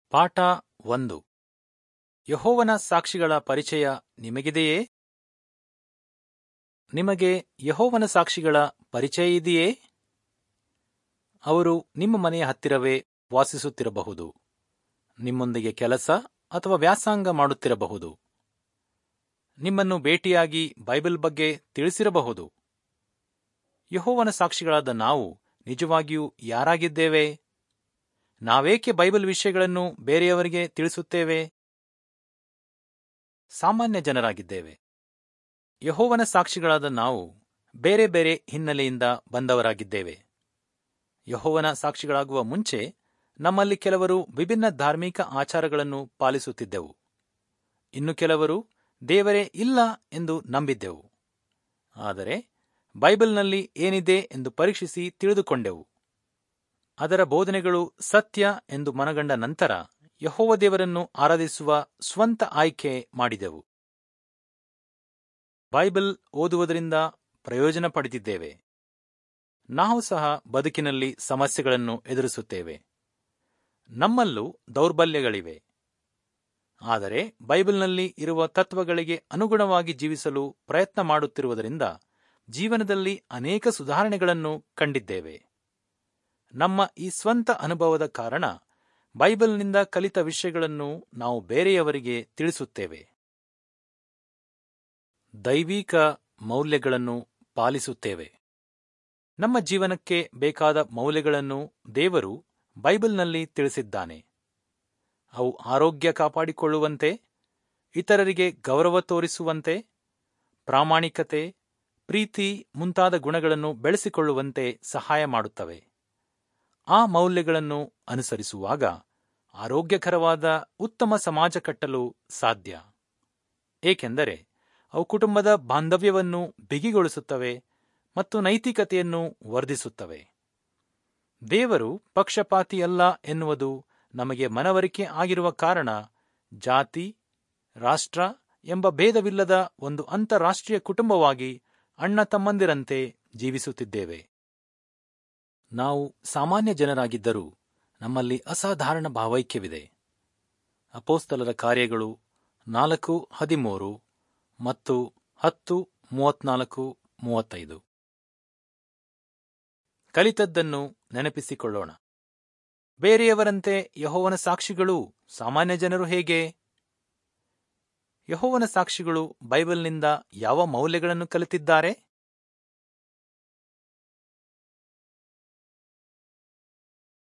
ಪಾಠ ಒಂದು ಯೆಹೋವನ ಸಾಕ್ಷಿಗಳ ಪರಿಚಯ ನಿಮಗಿದೆಯೇ ನಿಮಗೆ ಯೆಹೋವನ ಸಾಕ್ಷಿಗಳ ಪರಿಚಯ ಇದೆಯೇ ಅವರು ನಿಮ್ಮ ಮನೆಯ ಹತ್ತಿರವೇ ವಾಸಿಸುತ್ತಿರಬಹುದು ನಿಮ್ಮೊಂದಿಗೆ ಕೆಲಸ ಅಥವಾ ವ್ಯಾಸಂಗ ಮಾಡುತ್ತಿರಬಹುದು ನಿಮ್ಮನ್ನು ಭೇಟಿಯಾಗಿ ಬೈಬಲ್ ಬಗ್ಗೆ ತಿಳಿಸಿರಬಹುದು ಯೆಹೋವನ ಸಾಕ್ಷಿಗಳಾದ ನಾವು ನಿಜವಾಗಿಯೂ ಯಾರಾಗಿದ್ದೇವೆ ನಾವೇಕೆ ಬೈಬಲ್ ವಿಷಯಗಳನ್ನು ಬೇರೆಯವರಿಗೆ ತಿಳಿಸುತ್ತೇವೆ ಸಾಮಾನ್ಯ ಜನರಾಗಿದ್ದೇವೆ ಯೆಹೋವನ ಸಾಕ್ಷಿಗಳಾದ ನಾವು ಬೇರೆ ಬೇರೆ ಹಿನ್ನೆಲೆಯಿಂದ ಬಂದವರಾಗಿದ್ದೇವೆ ಯೆಹೋವನ ಸಾಕ್ಷಿಗಳಾಗುವ ಮುಂಚೆ ನಮ್ಮಲ್ಲಿ ಕೆಲವರು ವಿಭಿನ್ನ ಧಾರ್ಮಿಕ ಆಚಾರಗಳನ್ನು ಪಾಲಿಸುತ್ತಿದ್ದೆವು ಇನ್ನು ಕೆಲವರು ದೇವರೇ ಇಲ್ಲ ಎಂದು ನಂಬಿದ್ದೆವು ಆದರೆ ಬೈಬಲ್ನಲ್ಲಿ ಏನಿದೆ ಎಂದು ಪರೀಕ್ಷಿಸಿ ತಿಳಿದುಕೊಂಡೆವು ಅದರ ಬೋಧನೆಗಳು ಸತ್ಯ ಎಂದು ಮನಗಂಡ ನಂತರ ಯಹೋವ ದೇವರನ್ನು ಆರಾಧಿಸುವ ಸ್ವಂತ ಆಯ್ಕೆ ಮಾಡಿದೆವು ಬೈಬಲ್ ಓದುವುದರಿಂದ ಪ್ರಯೋಜನ ಪಡೆದಿದ್ದೇವೆ ನಾವು ಸಹ ಬದುಕಿನಲ್ಲಿ ಸಮಸ್ಯೆಗಳನ್ನು ಎದುರಿಸುತ್ತೇವೆ ನಮ್ಮಲ್ಲೂ ದೌರ್ಬಲ್ಯಗಳಿವೆ ಆದರೆ ಬೈಬಲ್ನಲ್ಲಿ ಇರುವ ತತ್ವಗಳಿಗೆ ಅನುಗುಣವಾಗಿ ಜೀವಿಸಲು ಪ್ರಯತ್ನ ಮಾಡುತ್ತಿರುವುದರಿಂದ ಜೀವನದಲ್ಲಿ ಅನೇಕ ಸುಧಾರಣೆಗಳನ್ನು ಕಂಡಿದ್ದೇವೆ ನಮ್ಮ ಈ ಸ್ವಂತ ಅನುಭವದ ಕಾರಣ ಬೈಬಲ್ನಿಂದ ಕಲಿತ ವಿಷಯಗಳನ್ನು ನಾವು ಬೇರೆಯವರಿಗೆ ತಿಳಿಸುತ್ತೇವೆ ದೈವಿಕ ಮೌಲ್ಯಗಳನ್ನು ಪಾಲಿಸುತ್ತೇವೆ ನಮ್ಮ ಜೀವನಕ್ಕೆ ಬೇಕಾದ ಮೌಲ್ಯಗಳನ್ನು ದೇವರು ಬೈಬಲ್ನಲ್ಲಿ ತಿಳಿಸಿದ್ದಾನೆ ಅವು ಆರೋಗ್ಯ ಕಾಪಾಡಿಕೊಳ್ಳುವಂತೆ ಇತರರಿಗೆ ಗೌರವ ತೋರಿಸುವಂತೆ ಪ್ರಾಮಾಣಿಕತೆ ಪ್ರೀತಿ ಮುಂತಾದ ಗುಣಗಳನ್ನು ಬೆಳೆಸಿಕೊಳ್ಳುವಂತೆ ಸಹಾಯ ಮಾಡುತ್ತವೆ ಆ ಮೌಲ್ಯಗಳನ್ನು ಅನುಸರಿಸುವಾಗ ಆರೋಗ್ಯಕರವಾದ ಉತ್ತಮ ಸಮಾಜ ಕಟ್ಟಲು ಸಾಧ್ಯ ಏಕೆಂದರೆ ಅವು ಕುಟುಂಬದ ಬಾಂಧವ್ಯವನ್ನು ಬಿಗಿಗೊಳಿಸುತ್ತವೆ ಮತ್ತು ನೈತಿಕತೆಯನ್ನು ವರ್ಧಿಸುತ್ತವೆ ದೇವರು ಪಕ್ಷಪಾತಿಯಲ್ಲ ಎನ್ನುವುದು ನಮಗೆ ಮನವರಿಕೆ ಆಗಿರುವ ಕಾರಣ ಜಾತಿ ರಾಷ್ಟ್ರ ಎಂಬ ಭೇದವಿಲ್ಲದ ಒಂದು ಅಂತಾರಾಷ್ಟ್ರೀಯ ಕುಟುಂಬವಾಗಿ ಅಣ್ಣ ತಮ್ಮಂದಿರಂತೆ ಜೀವಿಸುತ್ತಿದ್ದೇವೆ ನಾವು ಸಾಮಾನ್ಯ ಜನರಾಗಿದ್ದರೂ ನಮ್ಮಲ್ಲಿ ಅಸಾಧಾರಣ ಭಾವೈಕ್ಯವಿದೆ ಅಪೋಸ್ತಲರ ಕಾರ್ಯಗಳು ನಾಲ್ಕು ಹದಿಮೂರು ಮತ್ತು ಹತ್ತು ಮೂವತ್ನಾಲ್ಕು ಮೂವತ್ತೈದು ಕಲಿತದ್ದನ್ನು ನೆನಪಿಸಿಕೊಳ್ಳೋಣ ಬೇರೆಯವರಂತೆ ಯಹೋವನ ಸಾಕ್ಷಿಗಳು ಸಾಮಾನ್ಯ ಜನರು ಹೇಗೆ ಯಹೋವನ ಸಾಕ್ಷಿಗಳು ಬೈಬಲ್ನಿಂದ ಯಾವ ಮೌಲ್ಯಗಳನ್ನು ಕಲಿತಿದ್ದಾರೆ